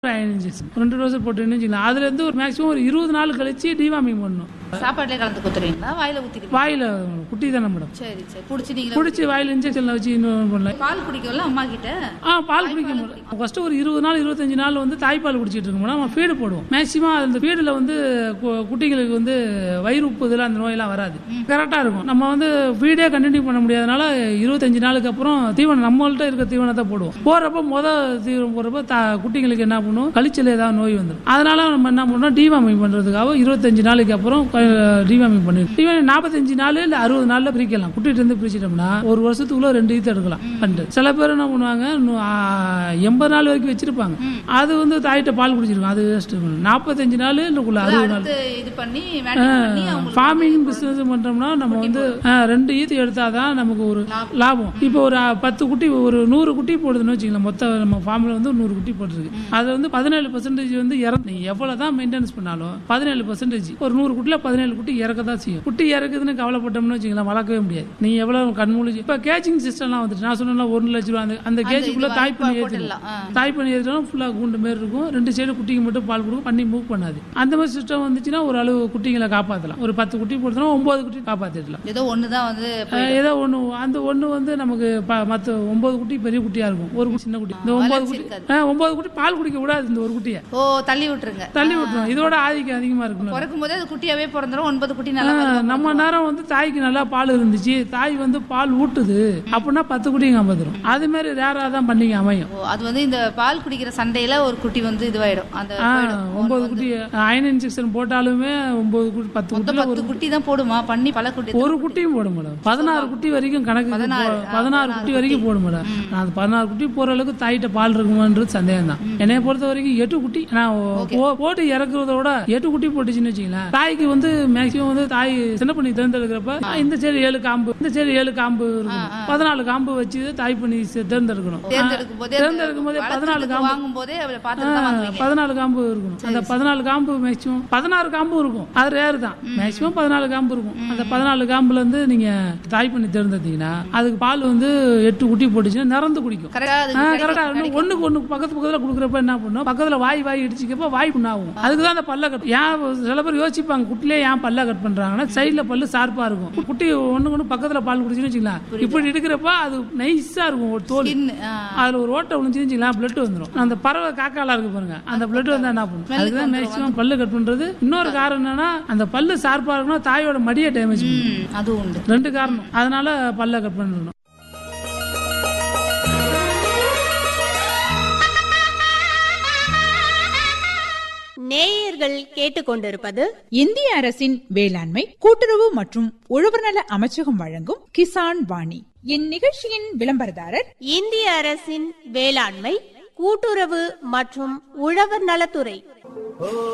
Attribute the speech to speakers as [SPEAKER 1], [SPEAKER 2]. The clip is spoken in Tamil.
[SPEAKER 1] இன்ஜெக்ஷன் ரெண்டு டோஸ் போட்டுன்னு வச்சுக்கலாம் அதுல இருந்து ஒரு மேக்ஸிமம் ஒரு இருபது நாள் கழிச்சு டிவாமிங் பண்ணணும்
[SPEAKER 2] சாப்பாடுலயே கலந்து குத்துறீங்களா வாயில ஊத்திக்கிறீங்க
[SPEAKER 1] வாயில குட்டி தானே மேடம்
[SPEAKER 2] சரி சரி புடிச்சு நீங்க
[SPEAKER 1] பிடிச்சி வாயில இன்ஜெக்ஷன்ல வச்சு இன்னும் பண்ணல
[SPEAKER 2] பால் குடிக்கல அம்மா கிட்ட
[SPEAKER 1] ஆ பால் குடிக்க முடியும் ஃபர்ஸ்ட் ஒரு இருபது நாள் இருபத்தஞ்சு நாள் வந்து தாய்ப்பால் குடிச்சிட்டு இருக்க மேடம் நம்ம ஃபீடு போடுவோம் மேக்ஸிமம் அந்த ஃபீடில் வந்து கு- குட்டிகளுக்கு வந்து வயிறு உப்புதல் அந்த நோயெல்லாம் வராது கரெக்டாக இருக்கும் நம்ம வந்து ஃபீடே கண்டினியூ பண்ண முடியாதனால இருபத்தஞ்சு நாளுக்கு அப்புறம் தீவனம் நம்மள்ட்ட இருக்க தீவனத்தை போடுவோம் போறப்ப முத தீவனம் போடுறப்ப தா- குட்டிங்களுக்கு என்ன பண்ணும் கழிச்சல் ஏதாவது நோய் வந்துடும் அதனால நம்ம என்ன பண்ணோம் டிவாமிங் பண்றதுக்காக இருபத்தஞ்சு நாளைக்கு அப்புறம் டிவாமிங் பண்ணிடுவோம் டிவாமிங் நாற்பத்தஞ்சு நாள் இல்ல அறுபது நாள்ல பிரிக்கலாம் குட்டிட்டு இருந்து பிரிச்சிட்டோம்னா ஒரு வருஷத்துக்குள்ள ரெண்டு ஈத்து எடுக்கலாம் பண்டு சில பேர் என்ன பண்ணுவாங்க இன்னும், ஆ, எண்பது நாள் வரைக்கும் வச்சிருப்பாங்க அது வந்து தாயிட்ட பால் குடிச்சிருக்கும் அது வேஸ்ட் நாற்பத்தஞ்சு நாள் இல்லக்குள்ள அறுபது நாள்
[SPEAKER 2] அடுத்து இது பண்ணி maintain பண்ணி அவங்களுக்கு
[SPEAKER 1] ஃபார்மிங் பிசினஸ் பண்றோம்னா நம்ம வந்து ஆ, ரெண்டு ஈத்து எடுத்தாதான் நமக்கு ஒரு லாபம் இப்போ ஒரு ஆ, பத்து குட்டி ஒரு நூறு குட்டி போடுதுன்னு வச்சுக்கலாம் மொத்த நம்ம ஃபார்ம்ல வந்து நூறு குட்டி போட்டுருக்கு அது வந்து பதினேழு பர்சன்டேஜ் வந்து இறந்து நீ எவ்வளவு தான் மெயின்டெனன்ஸ் பண்ணாலும் பதினேழு பர்சன்டேஜ் ஒரு நூறு குட்டில பதினேழு குட்டி இறக்க தான் செய்யும் குட்டி இறக்குதுன்னு கவலைப்பட்டோம்னு வச்சுக்கலாம் வளர்க்கவே முடியாது நீ எவ்வளவு கண்மூழி இப்ப கேச்சிங் சிஸ்டம்லாம் வந்துட்டு நான் சொன்னா ஒரு லட்ச ரூபா அந்த அந்த கேஜுக்குள்ள தாய் பண்ணி ஏற்றிடலாம்
[SPEAKER 2] போட்டுடலாம் ஆ.
[SPEAKER 1] தாய் பண்ணி ஏற்றினாலும் ஃபுல்லா கூண்டு மாரி இருக்கும் ரெண்டு சைடு குட்டிக்கு மட்டும் பால் கொடுக்கும் பண்ணி மூவ் பண்ணாது அந்த மாதிரி சிஸ்டம் வந்துச்சுன்னா ஒரு அளவு குட்டிங்களை காப்பாற்றலாம் ஒரு பத்து குட்டி போடுறோம் ஒன்பது குட்டி காப்பாத்திடலாம்
[SPEAKER 2] ஏதோ ஒண்ணுதான் வந்து
[SPEAKER 1] அஹ் ஏதோ ஒன்று அந்த ஒன்று வந்து நமக்கு ப- மத்த ஒன்பது குட்டி பெரிய குட்டியா இருக்கும் ஒரு குட்டி சின்ன குட்டி இந்த ஒன்பது குட்டி அஹ் ஒன்பது குட்டி பால் குடிக்க விடாது இந்த ஒரு குட்டியை
[SPEAKER 2] ஓ தள்ளி விட்டுருங்க
[SPEAKER 1] தள்ளி விட்டுரும் இதோட ஆதிக்கம் அதிகமா இருக்கணும்
[SPEAKER 2] பிறக்கும் போதே அது குட்டியாவே பிறந்துரும் ஒன்பது குட்டி நல்லா
[SPEAKER 1] ஆஹ் நம்ம நேரம் வந்து தாய்க்கு நல்லா பால் இருந்துச்சு தாய் வந்து பால் ஊட்டுது அப்படின்னா பத்து குட்டிங்க அமர்ந்துடும் அது மாதிரி ரேரா தான் பண்ணிங்க அமையும்
[SPEAKER 2] ஓ, அது வந்து இந்த பால் குடிக்கிற சண்டையில ஒரு குட்டி வந்து இதுவாயிடும் அந்த
[SPEAKER 1] ஆஹ்
[SPEAKER 2] போயிடும்.
[SPEAKER 1] ஒன்பது குட்டி அயன் இன்ஜெக்ஷன் போட்டாலுமே ஒன்பது குட்டி பத்து
[SPEAKER 2] மொத்தம்
[SPEAKER 1] குட்டில
[SPEAKER 2] பத்து குட்டி தான் போடுமா பண்ணி பல குட்டி
[SPEAKER 1] ஒரு குட்டியும் போடும் மேடம் பதினாறு குட்டி வரைக்கும் கணக்கு போ- பதினாறு குட்டி வரைக்கும் போடும் மேடம் நான் அந்த பதினாறு குட்டி போற அளவுக்கு தாயிட்ட பால் இருக்குமான்றது சந்தேகம் தான் என்னைய பொறுத்த வரைக்கும் எட்டு குட்டி நான் போ- போட்டு இறக்குறத விட எட்டு குட்டி போட்டுச்சுன்னு வச்சுங்களேன் தாய்க்கு வந்து மேக்சிமம் வந்து தாய் சின்ன பண்ணி தேர்ந்தெடுக்கிறப்ப இந்த சரி ஏழு காம்பு இந்த சரி ஏழு காம்பு இருக்கும் பதினாலு காம்பு வச்சு தாய் பண்ணி செ- தேர்ந்தெடுக்கணும்
[SPEAKER 2] தேர்ந்தெடுக்கும் போதே
[SPEAKER 1] தேர்ந்தெடுக்கும் போதே பதினாலு காம்பு
[SPEAKER 2] வாங்கும் போதே அவரை பார்த்துட்டு தான் வாங்குவீங்க
[SPEAKER 1] பதினாலு காம்பு இருக்கணும் அந்த பதினாலு காம்பு மேக்சிமம் பதினாறு காம்பும் இருக்கும் அது ரேர் தான் மேக்சிமம் பதினாலு காம்பு இருக்கும் அந்த பதினாலு காம்புல இருந்து நீங்க தாய் பண்ணி தேர்ந்தெடுத்தீங்கன்னா அதுக்கு பால் வந்து எட்டு குட்டி போட்டுச்சுன்னா நிறந்து குடிக்கும்
[SPEAKER 2] கரெக்டா அது
[SPEAKER 1] ஆ, கரெக்டா இன்னும் ஒண்ணுக்கு ஒண்ணு பக்கத்து பக்கத்துல குடுக்குறப்ப என்ன பண்ணும் பக்கத்துல வாய் வாய் இடிச்சுக்கப்ப வாய் புண்ணாகும் அதுக்கு தான் அந்த பல்ல கட் ஏன் சில பேர் யோசிப்பாங்க குட்டிலே ஏன் பல்ல கட் பண்றாங்கன்னா சைடுல பல்லு ஷார்ப்பா இருக்கும் குட்டி ஒண்ணுக்கு ஒண்ணு பக்கத்துல பால் குடிச்சுன்னு வச்சுக்கலாம் இப்படி எடுக்கிறப்ப அது நைஸா இருக்கும் ஒரு தோல்
[SPEAKER 2] skin, ஆ.
[SPEAKER 1] அதுல ஒரு ஓட்டை விழுந்துச்சுன்னு வச்சுக்கலாம் பிளட் வந்துடும் அந்த பறவை காக்காலாம் இருக்கு பாருங்க அந்த பிளட் வந்தா என்ன பண்ணும் அதுதான் மேக்ஸிமம் பல்லு கட் பண்றது இன்னொரு காரணம் என்னன்னா அந்த பல்லு ஷார்ப்பா இருக்கணும் தாயோட மடியை டேமேஜ் பண்ணும்
[SPEAKER 2] ம், அது உண்டு
[SPEAKER 1] ரெண்டு காரணம் அதனால பல்ல கட் பண்ணணும்
[SPEAKER 3] நேயர்கள் கேட்டுக்கொண்டிருப்பது
[SPEAKER 4] இந்திய அரசின் வேளாண்மை கூட்டுறவு மற்றும் உழவர்நல அமைச்சகம் வழங்கும் கிசான் வாணி இந்நிகழ்ச்சியின் விளம்பரதாரர்
[SPEAKER 3] இந்திய அரசின் வேளாண்மை கூட்டுறவு மற்றும் உழவர் நலத்துறை